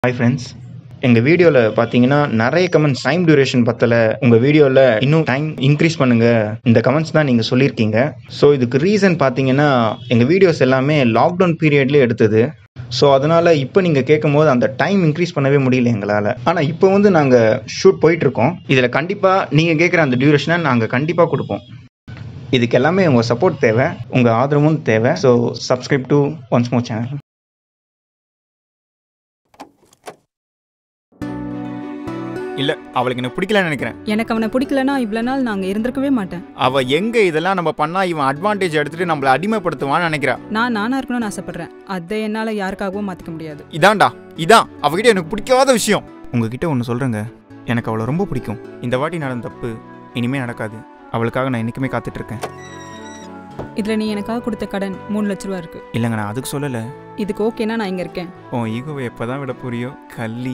Hi friends எங்கள் வீடியோவில் பார்த்தீங்கன்னா நிறைய கமெண்ட்ஸ் டைம் டியூரேஷன் பத்தல உங்கள் வீடியோவில் இன்னும் டைம் இன்க்ரீஸ் பண்ணுங்க இந்த கமெண்ட்ஸ் தான் நீங்கள் சொல்லியிருக்கீங்க ஸோ இதுக்கு ரீசன் பார்த்தீங்கன்னா எங்கள் வீடியோஸ் எல்லாமே லாக்டவுன் பீரியட்லேயே எடுத்தது ஸோ அதனால் இப்போ நீங்கள் கேட்கும் போது அந்த டைம் இன்க்ரீஸ் பண்ணவே முடியல எங்களால் ஆனால் இப்போ வந்து நாங்கள் ஷூட் போயிட்டுருக்கோம் இதில் கண்டிப்பாக நீங்கள் கேட்குற அந்த டியூரேஷனை நாங்கள் கண்டிப்பாக கொடுப்போம் இதுக்கு எல்லாமே உங்கள் சப்போர்ட் தேவை உங்கள் ஆதரவும் தேவை so subscribe to once more channel இல்ல அவளுக்கு எனக்கு பிடிக்கலன்னு நினைக்கிறேன் எனக்கு அவனை பிடிக்கலனா இவ்வளோ நாள் நாங்கள் இருந்திருக்கவே மாட்டேன் அவ எங்க இதெல்லாம் நம்ம பண்ணா இவன் அட்வான்டேஜ் எடுத்துட்டு நம்மள அடிமைப்படுத்துவான்னு நினைக்கிறா நான் நானா இருக்கணும்னு ஆசைப்படுறேன் அதை என்னால் யாருக்காகவும் மாற்றிக்க முடியாது இதான்டா இதான் அவகிட்ட எனக்கு பிடிக்காத விஷயம் உங்ககிட்ட ஒன்று சொல்றேங்க எனக்கு அவளை ரொம்ப பிடிக்கும் இந்த வாட்டி நடந்த தப்பு இனிமே நடக்காது அவளுக்காக நான் என்னைக்குமே காத்துட்டு இருக்கேன் இதில் நீ எனக்காக கொடுத்த கடன் மூணு லட்ச ரூபா இருக்கு இல்லைங்க நான் அதுக்கு சொல்லலை இதுக்கு ஓகேனா நான் இங்கே இருக்கேன் உன் ஈகோவை எப்போதான் விட புரியோ கள்ளி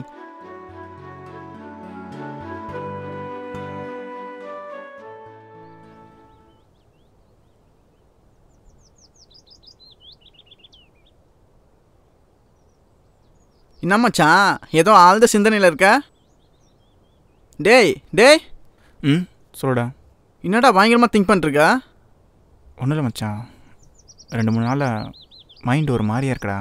என்ன மச்சான் ஏதோ ஆழ்ந்த சிந்தனையில் இருக்க டேய் டேய் ம் சொல்லுடா என்னடா பயங்கரமாக திங்க் பண்ணிருக்க ஒன்றும் இல்லை மச்சான் ரெண்டு மூணு நாளாக மைண்ட் ஒரு மாதிரியா இருக்குடா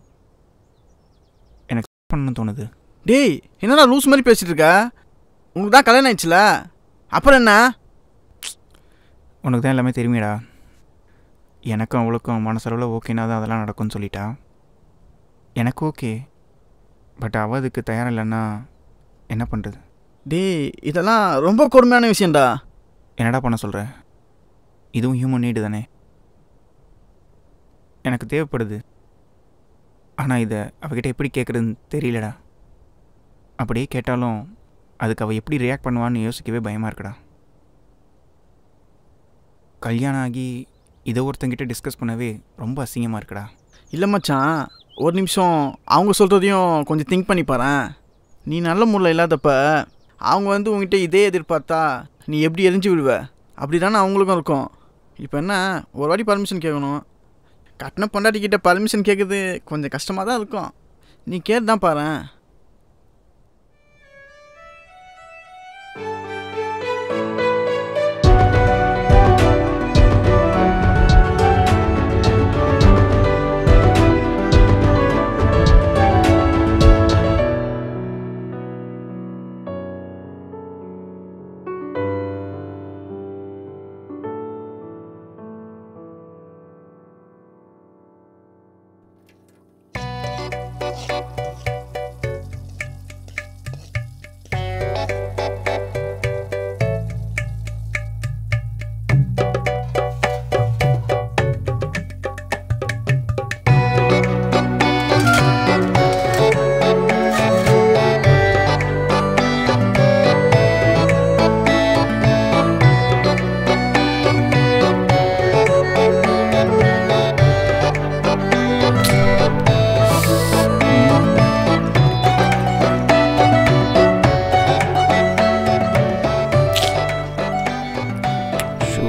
எனக்கு பண்ணணும்னு தோணுது டேய் என்னடா லூஸ் மாதிரி பேசிட்டு இருக்க உனக்கு தான் கல்யாணம் ஆயிடுச்சுல அப்புறம் என்ன உனக்கு தான் எல்லாமே தெரியுமேடா எனக்கும் அவளுக்கும் மனசளவில் ஓகேனா தான் அதெல்லாம் நடக்கும்னு சொல்லிட்டா எனக்கு ஓகே பட் அவ அதுக்கு தயார் இல்லைன்னா என்ன பண்ணுறது டேய் இதெல்லாம் ரொம்ப கொடுமையான விஷயம்டா என்னடா பண்ண சொல்கிற இதுவும் ஹியூமன் நீடு தானே எனக்கு தேவைப்படுது ஆனால் இதை அவகிட்ட எப்படி கேட்குறதுன்னு தெரியலடா அப்படியே கேட்டாலும் அதுக்கு அவள் எப்படி ரியாக்ட் பண்ணுவான்னு யோசிக்கவே பயமாக இருக்குடா கல்யாணம் ஆகி இதை ஒருத்தங்கிட்ட டிஸ்கஸ் பண்ணவே ரொம்ப அசிங்கமாக இருக்குடா இல்லை மச்சான் ஒரு நிமிஷம் அவங்க சொல்கிறதையும் கொஞ்சம் திங்க் பண்ணி பாரேன் நீ நல்ல முறையில் இல்லாதப்ப அவங்க வந்து உங்ககிட்ட இதே எதிர்பார்த்தா நீ எப்படி எரிஞ்சு விடுவ அப்படி தானே அவங்களுக்கும் இருக்கும் இப்போ என்ன ஒரு வாட்டி பர்மிஷன் கேட்கணும் கட்டின பொண்டாட்டி கிட்ட பர்மிஷன் கேட்குறது கொஞ்சம் கஷ்டமாக தான் இருக்கும் நீ கேட்டு தான் பாரேன் ஷோ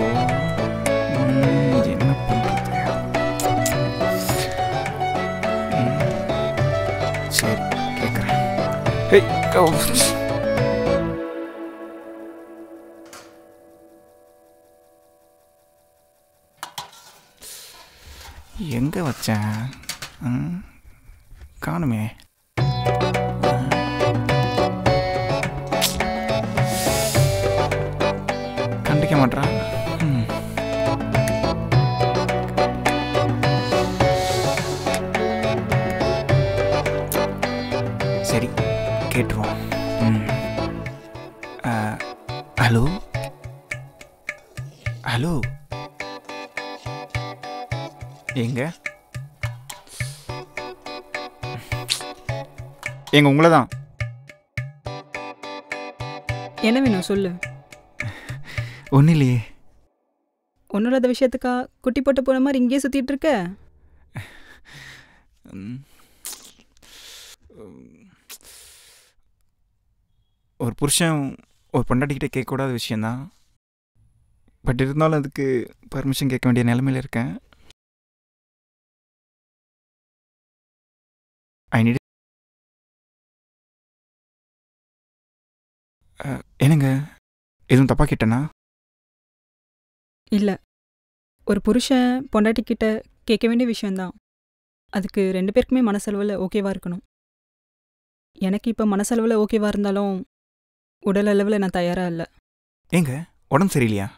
என்ன பண்ணுறது சரி கேட்குறேன் ஹே ஓ எங்கே வச்சேன் ம், காணுமே கண்டிக்க மாட்றான் ம். சரி கேட்டுருவோம் ம். ஆ, ஹலோ ஹலோ எங்க எங்க உங்களை தான் என்ன வேணும் சொல்லு ஒன்றும் இல்லையே ஒன்றும் இல்லாத விஷயத்துக்கா குட்டி போட்டு போன மாதிரி இங்கேயே சுற்றிட்டு இருக்க ம். ஒரு புருஷன் ஒரு பொண்டாட்டிக்கிட்ட கேட்கக்கூடாத விஷயந்தான் பட் இருந்தாலும் அதுக்கு பர்மிஷன் கேட்க வேண்டிய நிலமையில இருக்கேன் ஐ நீட் அஹ், என்னங்க எதுவும் தப்பாக கேட்டேனா இல்லை ஒரு புருஷன் பொண்டாட்டிக்கிட்ட கேட்க வேண்டிய விஷயந்தான் அதுக்கு ரெண்டு பேருக்குமே மனசளவில் ஓகேவா இருக்கணும் எனக்கு இப்போ மனசளவில் ஓகேவா இருந்தாலும் உடல் அளவில் நான் தயாராக இல்லை ஏங்க உடம்பு சரியில்லையா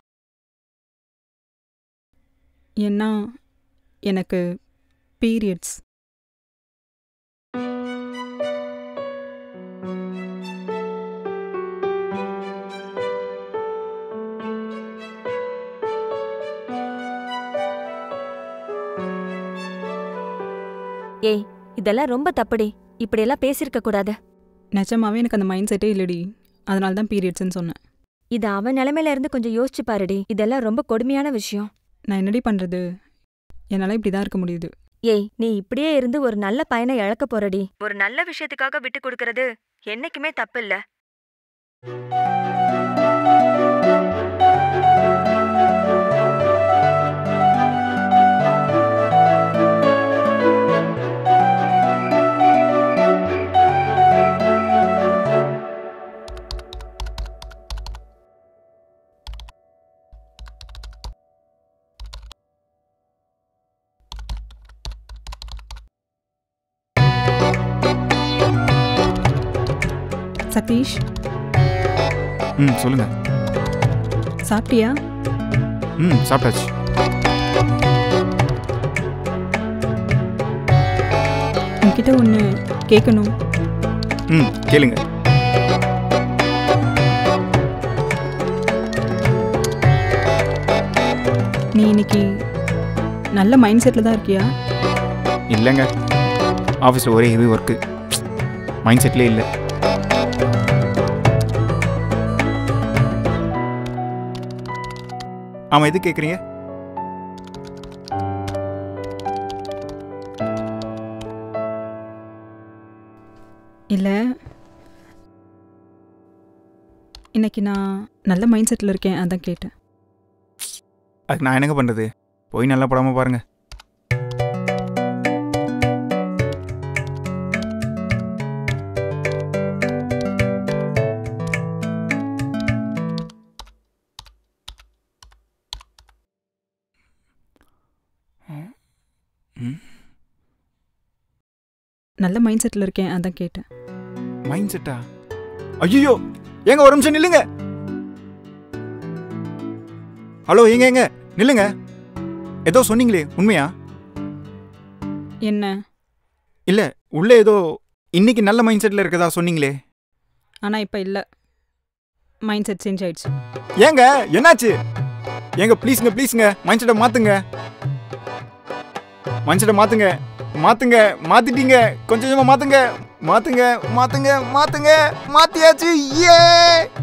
ஏன்னா எனக்கு பீரியட்ஸ் ஏய் இதெல்லாம் ரொம்ப தப்புடி இப்படியெல்லாம் பேசியிருக்க கூடாது நிஜமாவே எனக்கு அந்த மைண்ட் செட்டே இல்லடி அதனால தான் பீரியட்ஸ்னு சொன்னேன் இது அவன் நிலைமையில இருந்து கொஞ்சம் யோசிச்சு பாருடி இதெல்லாம் ரொம்ப கொடுமையான விஷயம் நான் என்னடி பண்ணுறது என்னால் இப்படி தான் இருக்க முடியுது ஏய் நீ இப்படியே இருந்து ஒரு நல்ல பையனை இழக்க போறடி ஒரு நல்ல விஷயத்துக்காக விட்டு கொடுக்கறது என்னைக்குமே தப்பு இல்ல சதீஷ் ம் சொல்லுங்க சாப்பிட்டியா ம் சாப்பிட்டாச்சு உன்கிட்ட ஒன்று கேட்கணும் ம் கேளுங்க நீ இன்னைக்கு நல்ல மைண்ட் செட்டில் தான் இருக்கியா இல்லைங்க ஆஃபீஸில் ஒரே ஹெவி ஒர்க்கு மைண்ட் செட்லேயே இல்லை ஆமாம் எது கேட்குறீங்க இல்லை இன்னைக்கு நான் நல்ல மைண்ட் செட்டில் இருக்கேன் அதான் கேட்டேன் அதுக்கு நான் என்னங்க பண்ணுறது போய் நல்லா படாமல் பாருங்கள் நல்ல மைண்ட் செட்டில் இருக்கேன் அதான் கேட்டேன் மைண்ட் செட்டா ஐயோ ஏங்க ஒரு நிமிஷம் நில்லுங்க ஹலோ ஏங்க ஏங்க நில்லுங்க ஏதோ சொன்னீங்களே உண்மையா என்ன இல்லை உள்ளே ஏதோ இன்னைக்கு நல்ல மைண்ட் செட்டில் இருக்கதா சொன்னீங்களே ஆனால் இப்போ இல்லை மைண்ட் செட் சேஞ்ச் ஆயிடுச்சு ஏங்க என்னாச்சு ஏங்க ப்ளீஸுங்க ப்ளீஸுங்க மைண்ட் செட்டை மாற்றுங்க மைண்ட் செட்டை மாற்றுங்க மாற்றுங்க மாற்றிட்டீங்க கொஞ்சம் கொஞ்சமாக மாற்றுங்க மாற்றுங்க மாற்றுங்க மாற்றுங்க மாற்றியாச்சு ஏ